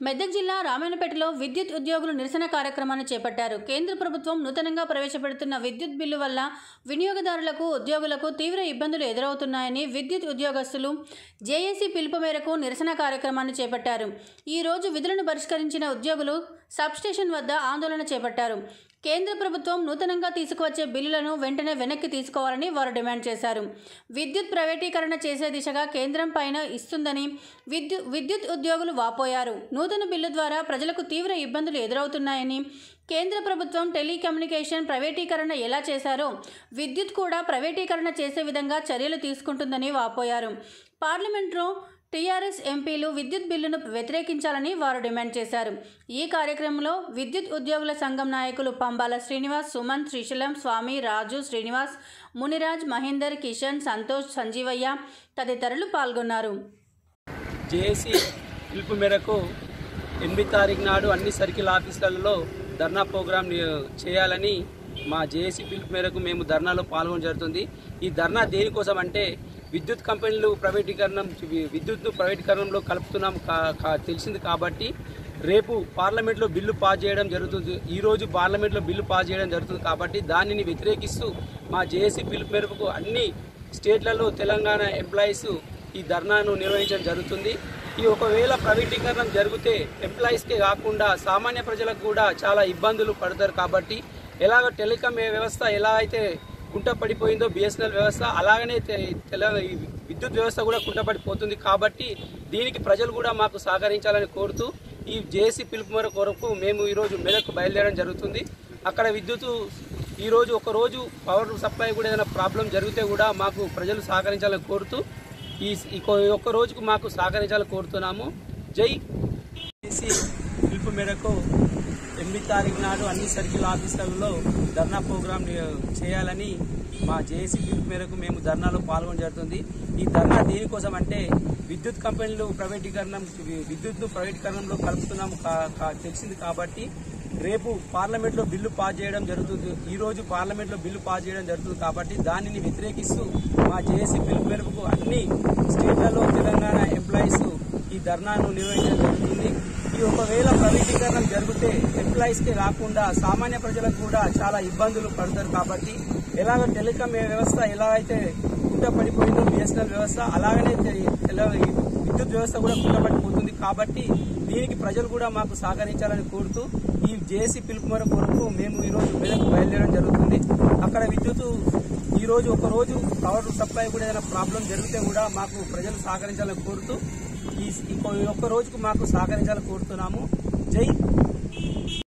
మెదక్ జిల్లా రామాయణపేటలో విద్యుత్ ఉద్యోగులు నిరసన కార్యక్రమాన్ని చేపట్టారు కేంద్ర ప్రభుత్వం నూతనంగా ప్రవేశపెడుతున్న విద్యుత్ బిల్లు వల్ల వినియోగదారులకు ఉద్యోగులకు తీవ్ర ఇబ్బందులు ఎదురవుతున్నాయని విద్యుత్ ఉద్యోగస్తులు జేఏసీ పిలుపు మేరకు నిరసన కార్యక్రమాన్ని చేపట్టారు ఈ రోజు విధులను పరిష్కరించిన ఉద్యోగులు సబ్స్టేషన్ వద్ద ఆందోళన చేపట్టారు కేంద్ర ప్రభుత్వం నూతనంగా తీసుకువచ్చే బిల్లులను వెంటనే వెనక్కి తీసుకోవాలని వారు డిమాండ్ చేశారు విద్యుత్ ప్రైవేటీకరణ చేసే దిశగా కేంద్రం పైన ఇస్తుందని విద్యు విద్యుత్ ఉద్యోగులు వాపోయారు నూతన బిల్లు ద్వారా ప్రజలకు తీవ్ర ఇబ్బందులు ఎదురవుతున్నాయని కేంద్ర ప్రభుత్వం టెలికమ్యూనికేషన్ ప్రైవేటీకరణ ఎలా చేశారో విద్యుత్ కూడా ప్రైవేటీకరణ చేసే విధంగా చర్యలు తీసుకుంటుందని వాపోయారు పార్లమెంట్లో టీఆర్ఎస్ ఎంపీలు విద్యుత్ బిల్లును వ్యతిరేకించాలని వారు డిమాండ్ చేశారు ఈ కార్యక్రమంలో విద్యుత్ ఉద్యోగుల సంఘం నాయకులు పంబాల శ్రీనివాస్ సుమన్ శ్రీశైలం స్వామి రాజు శ్రీనివాస్ మునిరాజ్ మహేందర్ కిషన్ సంతోష్ సంజీవయ్య తదితరులు పాల్గొన్నారు జేఏసీ పిలుపు మేరకు ఎనిమిది తారీఖు నాడు అన్ని సర్కిల్ ఆఫీసులలో ధర్నా ప్రోగ్రాం ని- చేయాలని మా జేఏసీ పిలుపు మేరకు మేము ధర్నాలో పాల్గొనడం జరుగుతుంది ఈ ధర్నా దేనికోసం అంటే విద్యుత్ కంపెనీలు ప్రైవేటీకరణ వి- విద్యుత్ను ప్రైవేటీకరణలో కలుపుతున్నాం కా- కా- తెలిసింది కాబట్టి రేపు పార్లమెంట్లో బిల్లు పాస్ చేయడం జరుగుతుంది ఈ రోజు పార్లమెంట్లో బిల్లు పాస్ చేయడం జరుగుతుంది కాబట్టి దానిని వ్యతిరేకిస్తూ మా జేఏసీ పిలుపు మేరకు అన్ని స్టేట్లలో తెలంగాణ ఎంప్లాయీస్ ఈ ధర్నాను నిర్వహించడం జరుగుతుంది ఈ ఒకవేళ ప్రైవేటీకరణ జరిగితే ఎంప్లాయీస్కే కాకుండా సామాన్య ప్రజలకు కూడా చాలా ఇబ్బందులు పడతారు కాబట్టి ఎలాగ టెలికాం వ్యవస్థ ఎలా అయితే కుంటపడిపోయిందో బిఎస్ఎన్ఎల్ వ్యవస్థ అలాగనే తె- తెల- ఈ విద్యుత్ వ్యవస్థ కూడా కుంటపడిపోతుంది కాబట్టి దీనికి ప్రజలు కూడా మాకు సహకరించాలని కోరుతూ ఈ జేఏసీ పిలుపు మేర కొరకు మేము ఈరోజు మెదక్ బయలుదేరడం జరుగుతుంది అక్కడ విద్యుత్ ఈరోజు ఒక రోజు పవర్ సప్లై కూడా ఏదైనా ప్రాబ్లం జరిగితే కూడా మాకు ప్రజలు సహకరించాలని కోరుతూ ఈ ఈ కొ- ఈ ఒక్క రోజుకు మాకు సహకరించాలని కోరుతున్నాము జై చేసి పిలుపు మేరకు ఎనిమిది తారీఖు నాడు అన్ని సర్కిల్ ఆఫీసులలో ధర్నా ప్రోగ్రాం ని- చేయాలని మా జేఏసీ పిలుపు మేరకు మేము ధర్నాలో పాల్గొనడం జరుగుతుంది ఈ ధర్నా దేనికోసం అంటే విద్యుత్ కంపెనీలు ప్రైవేటీకరణ వి- విద్యుత్ను ప్రైవేటీకరణలో కలుపుతున్నాం కా- కా- తెలిసింది కాబట్టి రేపు పార్లమెంట్లో బిల్లు పాస్ చేయడం జరుగుతుంది ఈ రోజు పార్లమెంట్లో బిల్లు పాస్ చేయడం జరుగుతుంది కాబట్టి దానిని వ్యతిరేకిస్తూ మా జేఏసీ పిలుపు మేరకు అన్ని స్టేట్లలో తెలంగాణ ఎంప్లాయీస్ ఈ ధర్నాను నిర్వహించడం జరుగుతుంది ఈ ఒకవేళ ప్రైవేటీకరణ జరిగితే ఎంప్లాయీస్కే కాకుండా సామాన్య ప్రజలకు కూడా చాలా ఇబ్బందులు పడతారు కాబట్టి ఎలాగ టెలికాం వ్యవస్థ ఎలా అయితే కుంటపడిపోయిందో బిఎస్ఎన్ఎల్ వ్యవస్థ అలాగనే తె- తెల- ఈ విద్యుత్ వ్యవస్థ కూడా కుంటపడిపోతుంది కాబట్టి దీనికి ప్రజలు కూడా మాకు సహకరించాలని కోరుతూ ఈ జేసీ పిలుపు మేర కొరకు మేము ఈరోజు మెదక్ బయలుదేరడం జరుగుతుంది అక్కడ విద్యుత్ ఈ రోజు ఒక రోజు పవర్ సప్లై కూడా ఏదైనా ప్రాబ్లం జరిగితే కూడా మాకు ప్రజలు సహకరించాలని కోరుతూ ఈ ఈ ఒక్క రోజుకు మాకు సహకరించాలని కోరుతున్నాము జై